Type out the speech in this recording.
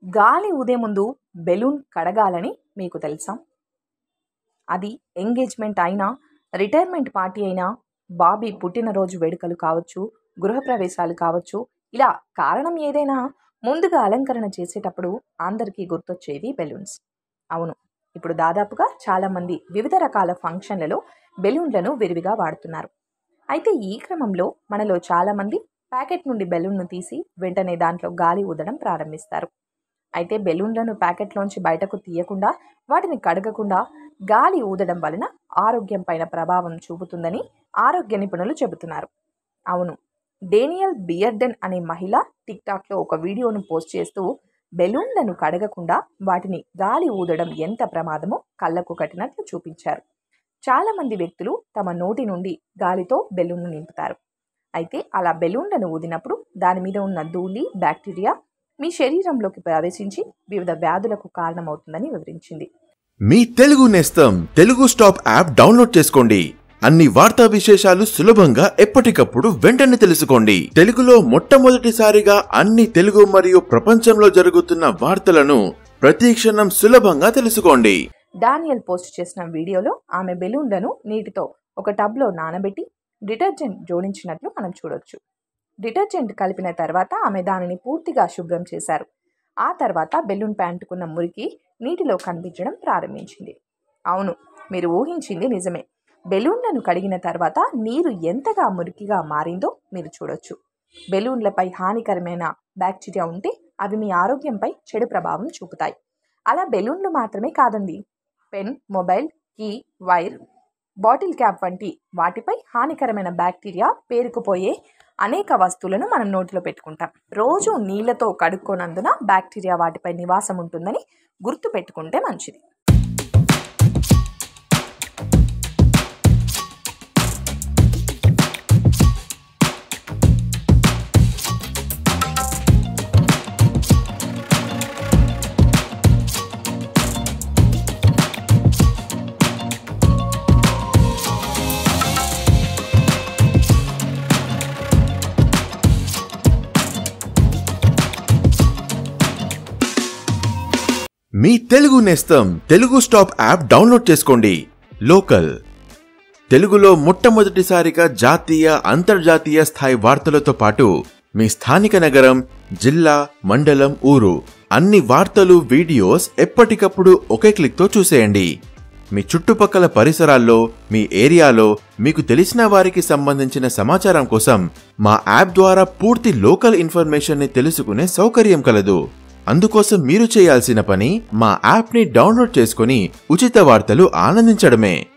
గాలి ఊదే ముందు బెలూన్ కడగాలని మీకు తెలుసా అది ఎంగేజ్మెంట్ అయినా రిటైర్మెంట్ పార్టీ అయినా బాబీ పుట్టినరోజు వేడుకలు కావచ్చు గృహప్రవేశాలు కావచ్చు ఇలా కారణం ఏదైనా ముందుగా అలంకరణ చేసేటప్పుడు అందరికీ గుర్తొచ్చేవి బెలూన్స్ అవును ఇప్పుడు దాదాపుగా చాలామంది వివిధ రకాల ఫంక్షన్లలో బెలూన్లను విరివిగా వాడుతున్నారు అయితే ఈ క్రమంలో మనలో చాలామంది ప్యాకెట్ నుండి బెలూన్ను తీసి వెంటనే దాంట్లో గాలి ఊదడం ప్రారంభిస్తారు అయితే బెలూన్లను ప్యాకెట్లోంచి బయటకు తీయకుండా వాటిని కడగకుండా గాలి ఊదడం వలన ఆరోగ్యం పైన ప్రభావం చూపుతుందని ఆరోగ్య నిపుణులు చెబుతున్నారు అవును డేనియల్ బియర్డెన్ అనే మహిళ టిక్టాక్లో ఒక వీడియోను పోస్ట్ చేస్తూ బెలూన్లను కడగకుండా వాటిని గాలి ఊదడం ఎంత ప్రమాదమో కళ్ళకు కట్టినట్లు చూపించారు చాలామంది వ్యక్తులు తమ నోటి నుండి గాలితో బెలూన్ను నింపుతారు అయితే అలా బెలూన్లను ఊదినప్పుడు దాని మీద ఉన్న ధూళి బ్యాక్టీరియా మీ శరీరంలోకి ప్రవేశించి వివిధ వ్యాధులకు కారణమవుతుందని వివరించింది మీ తెలుగు నేస్తం తెలుగు స్టాప్ యాప్ డౌన్లోడ్ చేసుకోండి అన్ని వార్తా విశేషాలు సులభంగా ఎప్పటికప్పుడు వెంటనే తెలుసుకోండి తెలుగులో మొట్టమొదటిసారిగా అన్ని తెలుగు మరియు ప్రపంచంలో జరుగుతున్న వార్తలను ప్రతి క్షణం సులభంగా తెలుసుకోండి డానియల్ పోస్ట్ చేసిన వీడియోలో ఆమె బెలూన్లను నీటితో ఒక టబ్లో నానబెట్టి డిటర్జెంట్ జోడించినట్లు మనం చూడొచ్చు డిటర్జెంట్ కలిపిన తర్వాత ఆమె దానిని పూర్తిగా శుభ్రం చేశారు ఆ తర్వాత బెలూన్ ప్యాంటుకున్న మురికి నీటిలో కనిపించడం ప్రారంభించింది అవును మీరు ఊహించింది నిజమే బెలూన్లను కడిగిన తర్వాత నీరు ఎంతగా మురికిగా మారిందో మీరు చూడొచ్చు బెలూన్లపై హానికరమైన బ్యాక్టీరియా ఉంటే అవి మీ ఆరోగ్యంపై చెడు ప్రభావం చూపుతాయి అలా బెలూన్లు మాత్రమే కాదండి pen mobile key wire bottle cap వంటి వాటిపై హానికరమైన బ్యాక్టీరియా పేరుకుపోయే అనేక వస్తువులను మనం నోటిలో పెట్టుకుంటాం రోజు నీళ్లతో కడుక్కోనందున బ్యాక్టీరియా వాటిపై నివాసం ఉంటుందని గుర్తు పెట్టుకుంటే మంచిది మీ తెలుగు నేస్తం తెలుగు స్టాప్ యాప్ డౌన్లోడ్ చేసుకోండి లోకల్ తెలుగులో మొట్టమొదటిసారిగా జాతీయ అంతర్జాతీయ స్థాయి వార్తలతో పాటు మీ స్థానిక నగరం జిల్లా మండలం ఊరు అన్ని వార్తలు వీడియోస్ ఎప్పటికప్పుడు ఒకే క్లిక్తో చూసేయండి మీ చుట్టుపక్కల పరిసరాల్లో మీ ఏరియాలో మీకు తెలిసిన వారికి సంబంధించిన సమాచారం కోసం మా యాప్ ద్వారా పూర్తి లోకల్ ఇన్ఫర్మేషన్ ని తెలుసుకునే సౌకర్యం కలదు అందుకోసం మీరు చేయాల్సిన పని మా యాప్ని డౌన్లోడ్ చేసుకుని ఉచిత వార్తలు ఆనందించడమే